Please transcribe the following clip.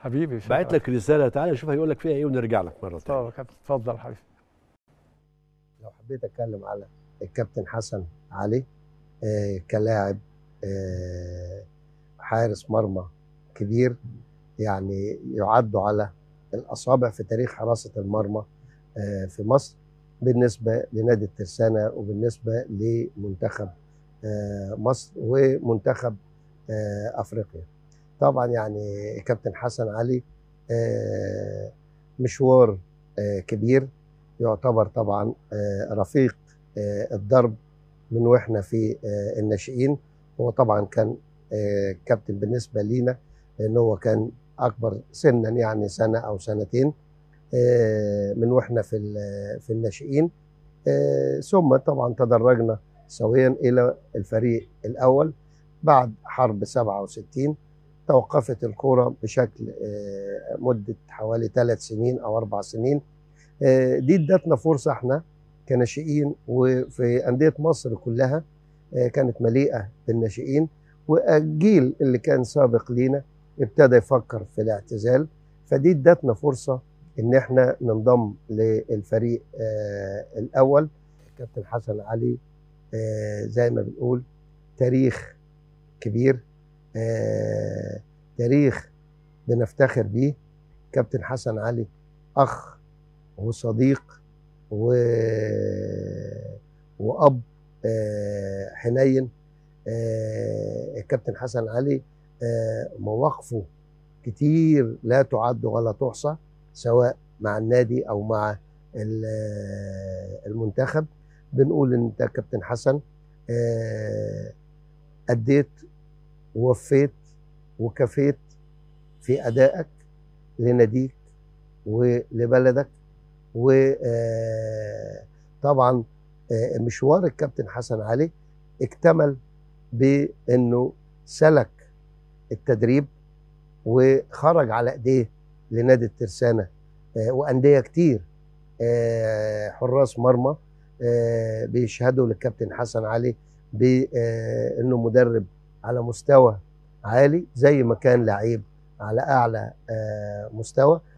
حبيبي بعت لك رساله تعالى نشوف هيقول لك فيها ايه ونرجع لك مره ثانيه طب يا كابتن اتفضل حبيبي لو حبيت اتكلم على الكابتن حسن علي آه كلاعب آه حارس مرمى كبير يعني يعد على الاصابع في تاريخ حراسه المرمى آه في مصر بالنسبه لنادي الترسانه وبالنسبه لمنتخب آه مصر ومنتخب آه افريقيا طبعا يعني كابتن حسن علي آه مشوار آه كبير يعتبر طبعا آه رفيق آه الضرب من واحنا في آه الناشئين هو طبعا كان آه كابتن بالنسبه لينا لان هو كان اكبر سنا يعني سنه او سنتين آه من واحنا في في الناشئين آه ثم طبعا تدرجنا سويا الى الفريق الاول بعد حرب 67 توقفت الكرة بشكل آه مدة حوالي ثلاث سنين أو أربع سنين دي ادتنا فرصة احنا كناشئين وفي أندية مصر كلها كانت مليئة بالناشئين والجيل اللي كان سابق لينا ابتدى يفكر في الاعتزال فدي ادتنا فرصة ان احنا ننضم للفريق الاول كابتن حسن علي زي ما بنقول تاريخ كبير تاريخ بنفتخر بيه كابتن حسن علي اخ وصديق و... واب حنين الكابتن حسن علي مواقفه كتير لا تعد ولا تحصى سواء مع النادي او مع المنتخب بنقول ان انت كابتن حسن اديت ووفيت وكفيت في ادائك لناديك ولبلدك وطبعا مشوار الكابتن حسن علي اكتمل بانه سلك التدريب وخرج على ايديه لنادي الترسانه وانديه كتير حراس مرمى بيشهدوا للكابتن حسن علي بانه مدرب على مستوى عالي زي ما كان لعيب على اعلى مستوى